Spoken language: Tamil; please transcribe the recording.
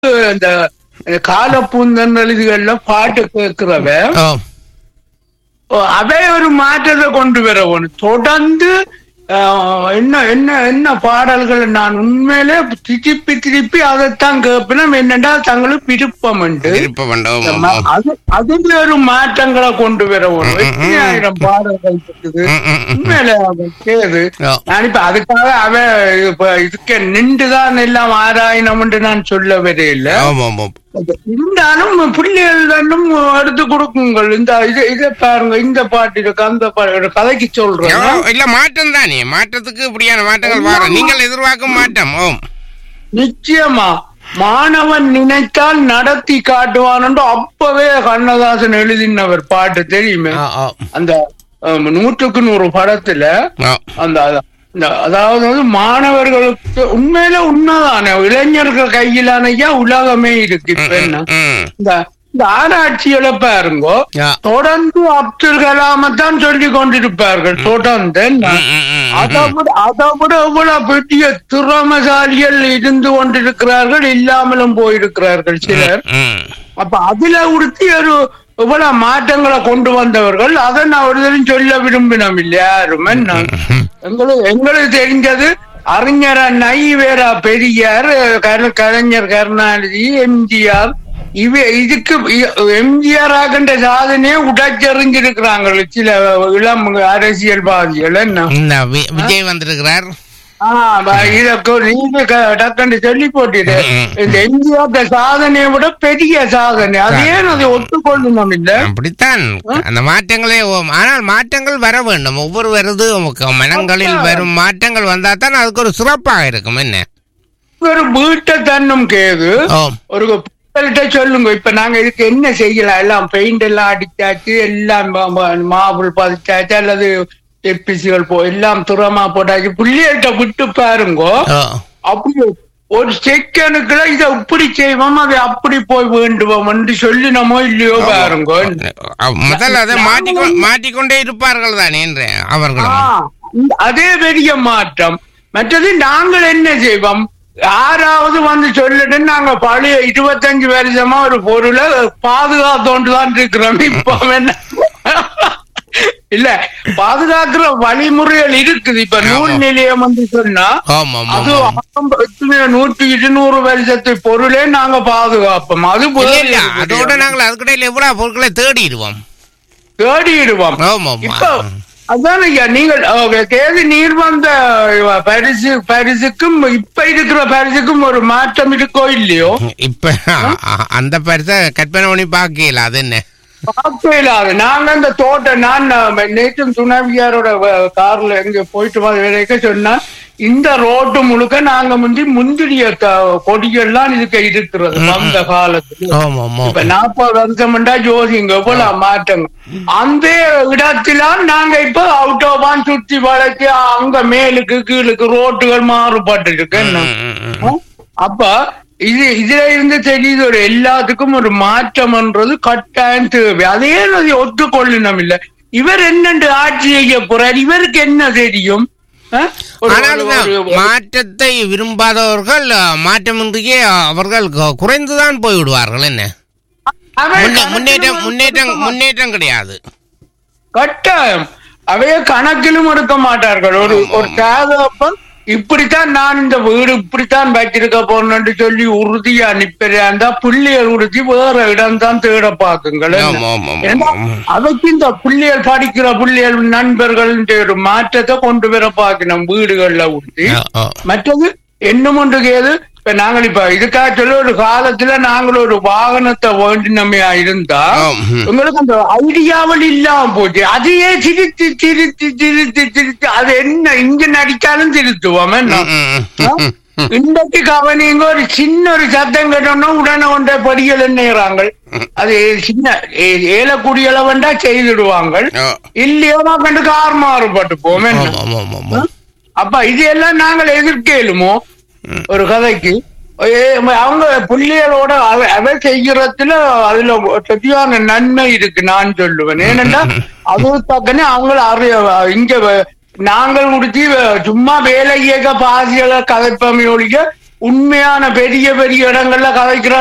இந்த காலப்பூந்தன் இதுகள்ல பாட்டு கேட்கிறவ ஓ அவை ஒரு மாற்றத்தை கொண்டு வர ஒண்ணு தொடர்ந்து ஆஹ், என்ன என்ன என்ன பாடல்கள் நான் உண்மையிலே திருப்பி திருப்பி அதைத்தான் கேட்பினோம் என்னடா தங்களுக்கு விருப்பம் உண்டு விருப்ப மண்டபம் இந்த ம- அது அதுல ஒரு மாற்றங்களை கொண்டு வர ஒண்ணு எத்தனை ஆயிரம் பாடல்கள் இருக்குது உண்மையில அவன் கேது ஓ. நான் இப்ப அதுக்காக அவ இப்ப இதுக்கு நின்றுதான் எல்லாம் ஆராயணும்னு நான் சொல்ல வரையில ஆமாம் ஆமாம் இருந்தாலும் பிள்ளைகள் ரெண்டும் எடுத்து கொடுக்குங்கள் இந்த இது இதை பாருங்க இந்த பாட்டு இருக்கு அந்த பாட்டு இருக்கு. கதைக்கு சொல்றேன் ஓ, இல்ல மாற்றம் தானே மாற்றத்துக்கு இப்படியான மாற்றங்கள் வர நீங்கள் எதிர்பார்க்கும் மாற்றம் ஓ நிச்சயமா மாணவன் நினைத்தால் நடத்தி காட்டுவான் என்று அப்பவே கண்ணதாசன் எழுதினவர் பாட்டு தெரியுமே ஓ, ஓ, அந்த அஹ், நூற்றுக்கு நூறு படத்துல ஓ. அந்த இந்த அதாவது வந்து மாணவர்களுக்கு உண்மையில உண்மைதானே இளைஞர்கள் கையிலானையா உலகமே இருக்கு இப்ப என்ன ம், இந்த இந்த ஆராய்ச்சிகளை பாருங்கோ ஆ. தொடர்ந்து அப்துல் கலாமை தான் சொல்லி கொண்டிருப்பார்கள் தொடர்ந்து என்ன? ம், ம், ம், அதை விட அதை விட இவ்வளவு பெரிய திறமசாலிகள் இருந்து கொண்டிருக்கிறார்கள் இல்லாமலும் போயிருக்கிறார்கள் சிலர் ம். அப்ப அதுல உடுத்தி ஒரு இவ்வளவு மாற்றங்களை கொண்டு வந்தவர்கள் அதை நான் ஒரு தரம் சொல்ல விரும்பினோம் இல்லையா யாரும் என்ன? எங்களுக்கு எங்களுக்கு தெரிஞ்சது அறிஞர் அண்ணா வேற பெரியார் கரு- கலைஞர் கருணாநிதி எம்ஜிஆர் இவ இதுக்கு எம்ஜிஆர் ஆகின்ற சாதனையை உடைச்செறிஞ்சிருக்கிறாங்க சில இளம் அரசியல்வாதிகள் என்ன இந்த வி- விஜய் வந்திருக்கிறார் ஆஹ் ப- இதற்கு நீங்க க- டக்குன்னு சொல்லி போட்டீரு இந்த எம்ஜிஆர் சாதனையை விட பெரிய சாதனை அது ஏன் அதை ஒத்துக்கொள்ளணும் இல்ல அப்படித்தான் அந்த மாற்றங்களே ஓ- ஆனால் மாற்றங்கள் வர வேண்டும் ஒவ்வொரு வருது உமக்கு மனங்களில் வரும் மாற்றங்கள் வந்தா தான் அதுக்கு ஒரு சிறப்பாக இருக்கும் என்ன ஒரு வீட்டை தன்னும் கேது ஓ ஒரு பிள்ளைகிட்ட சொல்லுங்க இப்ப நாங்க இதுக்கு என்ன செய்யலாம் எல்லாம் பெயிண்ட் எல்லாம் அடிச்சாச்சு எல்லாம் ம- ம- மார்பிள் பதிச்சாச்சு அல்லது எப்பிசிகள் போ எல்லாம் துறமா போட்டாச்சு பிள்ளைகிட்ட விட்டு பாருங்க ஓ அப்படி ஒரு செகண்டுக்குள்ள இதை இப்படி செய்வோம் அதை அப்படி போய் வேண்டுவோம் என்று சொல்லினமோ இல்லையோ பாருங்க அ- முதல்ல அதை மாட்டிக்கொ மாட்டிக்கொண்டே இருப்பார்கள் தானே என்று அவர்களும் ஆ, இந்த- அதே பெரிய மாற்றம் மற்றது நாங்கள் என்ன செய்வோம் யாராவது வந்து சொல்லிட்டு நாங்க பழைய இருபத்தஞ்சு வருஷமா ஒரு பொருளை பாதுகாத்தோண்டு தான் இருக்கிறோம் இப்ப என்ன இல்ல பாதுகாக்கிற வழிமுறைகள் இருக்குது இப்ப நூல் நிலையம் வந்து சொன்னா ஆமாம் அது ஆமாம் ஆரம்ப- எத்தனையோ நூற்றி இருநூறு வருஷத்து பொருளே நாங்க பாதுகாப்போம் அது இல்ல, வேறு இல்ல இருக்குது. அதோட நாங்கள் அதுக்கிடையில எவ்வளவு பொருட்களை தேடிடுவோம் தேடிடுவோம் ஆமாம் இப்ப அதான் ஐயா நீங்கள் அஹ், தேதி நீர் வந்த அஹ், பரிசு பரிசுக்கும் இப்ப இருக்கிற பரிசுக்கும் ஒரு மாற்றம் இருக்கோ இல்லையோ இப்ப அ- அந்த பரிசை கற்பனை பண்ணி பார்க்கல அது என்ன பார்க்கவே இல்லாது நாங்க இந்த தோட்டம் நான் அஹ், நேற்றும் துணைவியாரோட அஹ், கார்ல எங்க போயிட்டு வந்த வரைக்கும் சொன்னா இந்த ரோட்டு முழுக்க நாங்க முந்தி முந்திரிய க- கொடிகள்லாம் இதுக்கு இருக்கிறது அந்த காலத்துல ஆமாம் இப்ப ஆமாம் நாற்பது வருஷம்டா ஜோசிங்க எவ்வளவு மாற்றங்கள் அந்த இடத்துல நாங்க இப்ப அவுட்டோபான் சுத்தி வளைச்சு அங்க மேலுக்கு கீழுக்கு ரோட்டுகள் மாறுபட்டு இருக்கு என்ன ம், ம், ம். அப்ப இது இதுல இருந்து தெரியுது ஒரு எல்லாத்துக்கும் ஒரு மாற்றம்ன்றது கட்டாயம் தேவை அதே அதை ஒத்துக்கொள்ளணும் இல்ல இவர் என்னண்டு ஆட்சி செய்ய போறார் இவருக்கு என்ன தெரியும் ஆ? ஒரு- ஆனால் இந்த ஒரு- ஒரு- மாற்றத்தை விரும்பாதவர்கள் அ, மாற்றமின்றியே அவர்கள் கு- குறைந்துதான் போய்விடுவார்கள் என்ன அவர் முன்னே- கணக்கிலும் முன்னேற்றம் ஒரு முன்னேற்றம் குடும்பம். முன்னேற்றம் கிடையாது கட்டாயம் அவைய கணக்கிலும் எடுக்க மாட்டார்கள் ஒரு ஒரு தாதப்பன் இப்படித்தான் நான் இந்த வீடு இப்படித்தான் வச்சிருக்க போறேன்னு சொல்லி உறுதியா நிப்பறியா இருந்தா பிள்ளைகள் உறுதி வேற இடம் தான் தேட பாக்குங்கள் ஆமா, ஆமா, ஆமா, ஏன்னா, ஆமா. அதுக்கு இந்த பிள்ளைகள் படிக்கிற பிள்ளைகள் நண்பர்கள் ஒரு மாற்றத்தை கொண்டு வர பாக்கணும் வீடுகள்ல உறுதி ஆ, ஆ. மற்றது என்னும் ஒன்று கேது இப்ப நாங்கள் இப்ப இதுக்காக சொல்ல ஒரு காலத்துல நாங்கள் ஒரு வாகனத்தை வேண்டினமையா இருந்தா ஆம், ம். உங்களுக்கு அந்த ஐடியாவில் இல்லாம போச்சு அதையே திருத்தி திருத்தி திருத்தி திருத்தி அது என்ன இன்ஜின் அடிச்சாலும் திருத்துவோம் என்ன ம், ம், ம், ம். இன்றைக்கு கவனிங்க ஒரு சின்ன ஒரு சத்தம் கேட்டோம்னா உடனே கொண்ட படிகள் என்னறாங்க அது சின்ன ஏ- ஏலக்கூடிய அளவண்டா செய்திடுவாங்க ஆ. இல்லையோ நான் கண்டு கார் மாறுபட்டு போவோம் என்ன ஆமா, ஆமா, ஆமா, ஆமா. அப்ப இது எல்லாம் நாங்கள் எதிர்க்கலுமோ ஒரு கதைக்கு ஏ, அவங்க புள்ளிகளோட அவ அவ செய்யறதுல அதுல சரியான நன்மை இருக்கு நான் சொல்லுவேன் ஏனென்றா அது தக்கனே அவங்கள அறிய இங்க வ- நாங்கள் முடிச்சு வ- சும்மா வேலை இயக்க பாசிகளை கதைப்பமை ஒழிக்க உண்மையான பெரிய பெரிய இடங்கள்ல கதைக்கிற